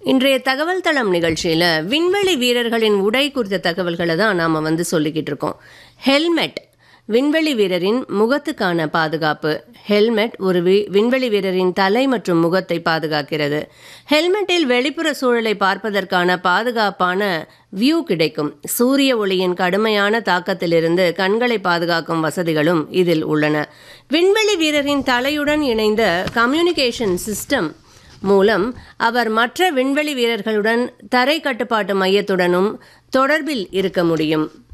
இன்றைய தகவல் தளம் நிகழ்ச்சியில் விண்வெளி வீரர்களின் உடை குறித்த தகவல்களை தான் நாம் வந்து சொல்லிக்கிட்டு இருக்கோம் ஹெல்மெட் விண்வெளி வீரரின் முகத்துக்கான பாதுகாப்பு ஹெல்மெட் ஒரு வி விண்வெளி வீரரின் தலை மற்றும் முகத்தை பாதுகாக்கிறது ஹெல்மெட்டில் வெளிப்புற சூழலை பார்ப்பதற்கான பாதுகாப்பான வியூ கிடைக்கும் சூரிய ஒளியின் கடுமையான தாக்கத்திலிருந்து கண்களை பாதுகாக்கும் வசதிகளும் இதில் உள்ளன விண்வெளி வீரரின் தலையுடன் இணைந்த கம்யூனிகேஷன் சிஸ்டம் மூலம் அவர் மற்ற விண்வெளி வீரர்களுடன் தரை கட்டுப்பாட்டு மையத்துடனும் தொடர்பில் இருக்க முடியும்